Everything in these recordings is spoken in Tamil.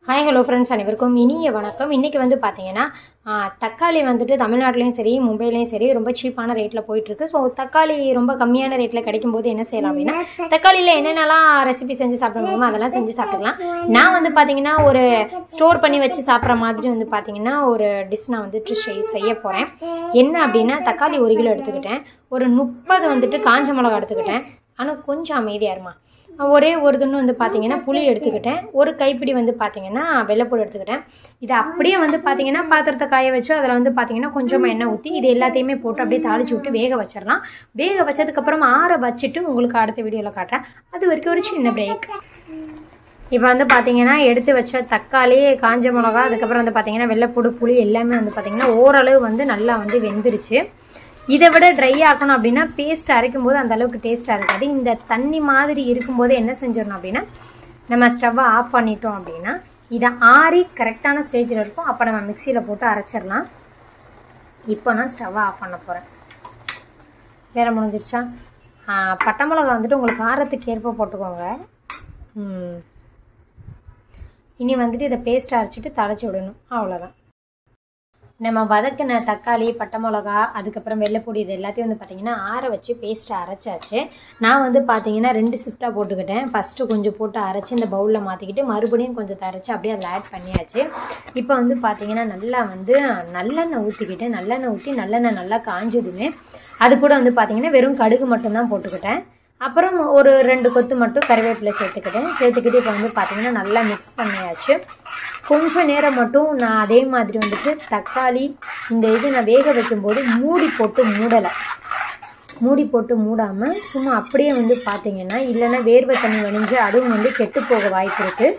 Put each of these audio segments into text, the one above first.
ஹாய் ஹலோ ஃப்ரெண்ட்ஸ் அனைவருக்கும் இனிய வணக்கம் இன்றைக்கி வந்து பார்த்தீங்கன்னா ஆ, தக்காளி வந்துட்டு தமிழ்நாட்டிலையும் சரி மும்பையிலையும் சரி ரொம்ப சீப்பான ரேட்டில் போயிட்டுருக்கு ஸோ தக்காளி ரொம்ப கம்மியான ரேட்டில் கிடைக்கும் போது என்ன செய்யலாம் அப்படின்னா தக்காளியில் என்னென்னலாம் ரெசிபி செஞ்சு சாப்பிட முடியுமோ அதெல்லாம் செஞ்சு சாப்பிட்டுக்கலாம் நான் வந்து பார்த்தீங்கன்னா ஒரு ஸ்டோர் பண்ணி வச்சு சாப்பிட்ற மாதிரி வந்து பார்த்தீங்கன்னா ஒரு டிஷ் நான் வந்துட்டு செய்- செய்ய போகிறேன் என்ன அப்படின்னா தக்காளி ஒரு கிலோ எடுத்துக்கிட்டேன் ஒரு முப்பது வந்துட்டு காஞ்ச மிளகா எடுத்துக்கிட்டேன் ஆனால் கொஞ்சம் அமைதியாக இருமா ஒரே ஒரு துண்டு வந்து பார்த்தீங்கன்னா புளி எடுத்துக்கிட்டேன் ஒரு கைப்பிடி வந்து பார்த்தீங்கன்னா வெள்ளைப்பூடு எடுத்துக்கிட்டேன் இதை அப்படியே வந்து பார்த்தீங்கன்னா பாத்திரத்தை காய வச்சு அதில் வந்து பார்த்தீங்கன்னா கொஞ்சமாக எண்ணெய் ஊற்றி இது எல்லாத்தையுமே போட்டு அப்படியே தாளிச்சு விட்டு வேக வச்சிடலாம் வேக வச்சதுக்கப்புறம் ஆற வச்சுட்டு உங்களுக்கு அடுத்த வீடியோவில் காட்டுறேன் அது வரைக்கும் ஒரு சின்ன பிரேக் இப்போ வந்து பார்த்தீங்கன்னா எடுத்து வச்ச தக்காளி காஞ்ச மிளகா அதுக்கப்புறம் வந்து பார்த்தீங்கன்னா வெள்ளைப்பூடு புளி எல்லாமே வந்து பார்த்தீங்கன்னா ஓரளவு வந்து நல்லா வந்து வெந்துருச்சு இதை விட ட்ரை ஆக்கணும் அப்படின்னா பேஸ்ட் அரைக்கும் போது அந்த அளவுக்கு டேஸ்ட்டாக இருக்காது இந்த தண்ணி மாதிரி இருக்கும்போது என்ன செஞ்சிடணும் அப்படின்னா நம்ம ஸ்டவ்வை ஆஃப் பண்ணிட்டோம் அப்படின்னா இதை ஆறி கரெக்டான ஸ்டேஜில் இருக்கும் அப்போ நம்ம மிக்சியில் போட்டு அரைச்சிடலாம் இப்போ நான் ஸ்டவ்வை ஆஃப் பண்ண போகிறேன் வேலை முடிஞ்சிருச்சா ஆ, பட்டை மிளகா வந்துட்டு உங்களுக்கு காரத்துக்கு ஏற்ப போட்டுக்கோங்க ம். இனி வந்துட்டு இதை பேஸ்ட் அரைச்சிட்டு தழைச்சி விடணும் அவ்வளோதான் நம்ம வதக்கின தக்காளி பட்டை மிளகா அதுக்கப்புறம் வெள்ளைப்பொடி இது எல்லாத்தையும் வந்து பார்த்தீங்கன்னா ஆற வச்சு பேஸ்ட்டை அரைச்சாச்சு நான் வந்து பார்த்தீங்கன்னா ரெண்டு ஷிஃப்டாக போட்டுக்கிட்டேன் ஃபஸ்ட்டு கொஞ்சம் போட்டு அரைச்சி இந்த பவுலில் மாற்றிக்கிட்டு மறுபடியும் கொஞ்சம் அரைச்சி அப்படியே அதில் ஆட் பண்ணியாச்சு இப்போ வந்து பார்த்தீங்கன்னா நல்லா வந்து நல்லெண்ணெய் ஊற்றிக்கிட்டு நல்லெண்ணெய் ஊற்றி நல்லெண்ணெய் நல்லா காஞ்சதுமே அது கூட வந்து பார்த்தீங்கன்னா வெறும் கடுகு மட்டும்தான் போட்டுக்கிட்டேன் அப்புறம் ஒரு ரெண்டு கொத்து மட்டும் கறிவேப்பிலை சேர்த்துக்கிட்டேன் சேர்த்துக்கிட்டு இப்போ வந்து பார்த்தீங்கன்னா நல்லா மிக்ஸ் பண்ணியாச்சு கொஞ்ச நேரம் மட்டும் நான் அதே மாதிரி வந்துட்டு தக்காளி இந்த இது நான் வேக வைக்கும்போது மூடி போட்டு மூடலை மூடி போட்டு மூடாமல் சும்மா அப்படியே வந்து பார்த்தீங்கன்னா இல்லைன்னா வேர்வை தண்ணி வடிஞ்சு அதுவும் வந்து கெட்டு போக வாய்ப்பு இருக்குது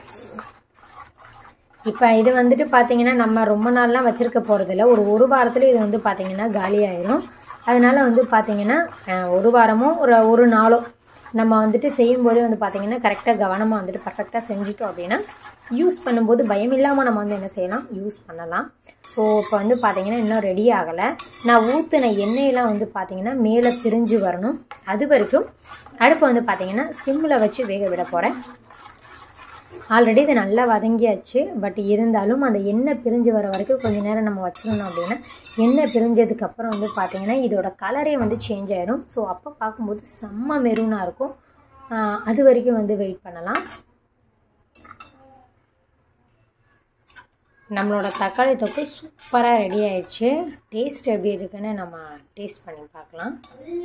இப்போ இது வந்துட்டு பார்த்தீங்கன்னா நம்ம ரொம்ப நாள்லாம் வச்சுருக்க போகிறதில்ல ஒரு ஒரு வாரத்தில் இது வந்து பார்த்தீங்கன்னா காலியாயிரும் அதனால வந்து பார்த்தீங்கன்னா அஹ், ஒரு வாரமோ ஒரு ஒரு நாளோ நம்ம வந்துட்டு செய்யும்போதே வந்து பார்த்தீங்கன்னா கரெக்டாக கவனமாக வந்துட்டு பர்ஃபெக்டாக செஞ்சுட்டோம் அப்படின்னா யூஸ் பண்ணும்போது பயம் இல்லாமல் நம்ம வந்து என்ன செய்யலாம் யூஸ் பண்ணலாம் ஸோ இப்போ வந்து பார்த்தீங்கன்னா இன்னும் ரெடி ஆகலை நான் ஊற்றின எண்ணெயெல்லாம் வந்து பார்த்தீங்கன்னா மேலே பிரிஞ்சு வரணும் அது வரைக்கும் அடுப்பு வந்து பார்த்தீங்கன்னா சிம்மில் வச்சு வேக விட போகிறேன் ஆல்ரெடி இது நல்லா வதங்கியாச்சு பட் இருந்தாலும் அந்த எண்ணெய் பிரிஞ்சு வர வரைக்கும் கொஞ்ச நேரம் நம்ம வச்சிருந்தோம் அப்படின்னா எண்ணெய் பிரிஞ்சதுக்கு அப்புறம் வந்து பார்த்தீங்கன்னா இதோட கலரே வந்து சேஞ்ச் ஆயிரும் ஸோ அப்போ பார்க்கும்போது செம்ம மெரூனாக இருக்கும் ஆஹ் அது வரைக்கும் வந்து வெயிட் பண்ணலாம் நம்மளோட தக்காளி தொக்கு சூப்பராக ரெடி ஆயிடுச்சு டேஸ்ட் எப்படி இருக்குன்னு நம்ம டேஸ்ட் பண்ணி பார்க்கலாம்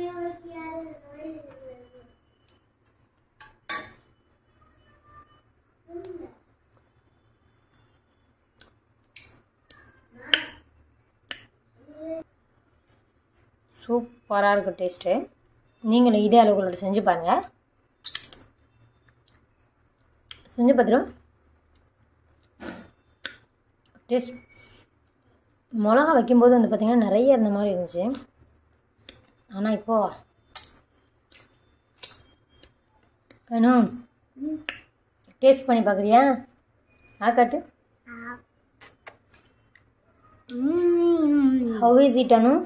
சூப்பராக இருக்கும் டேஸ்ட்டு நீங்களும் இதே அளவுகளோட செஞ்சு பாருங்கள் செஞ்சு பார்த்துரும் டேஸ்ட் மிளகா வைக்கும்போது வந்து பார்த்திங்கன்னா நிறைய இருந்த மாதிரி இருந்துச்சு ஆனால் இப்போது வேணும் டேஸ்ட் பண்ணி பார்க்குறியா ஆ காட்டு ஹவ் இஸ் இட் அனு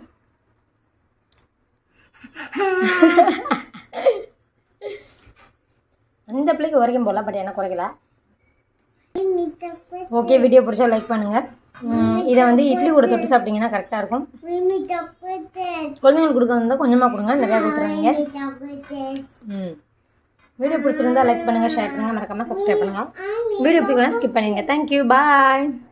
அந்த பிள்ளைக்கு வரைக்கும் போடலாம் பட் எனக்கு குறைக்கல ஓகே வீடியோ பிடிச்சா லைக் பண்ணுங்க ம், இதை வந்து இட்லி கூட தொட்டு சாப்பிட்டீங்கன்னா கரெக்டாக இருக்கும் குழந்தைங்களுக்கு கொடுக்க வந்தால் கொஞ்சமாக கொடுங்க நிறையா கொடுத்துருவீங்க ம் வீடியோ பிடிச்சிருந்தா லைக் பண்ணுங்கள் ஷேர் பண்ணுங்கள் மறக்காமல் சப்ஸ்கிரைப் பண்ணுங்கள் வீடியோ பிடிக்கலாம் ஸ்கிப் பண்ணிடுங்க தேங்க்யூ பாய்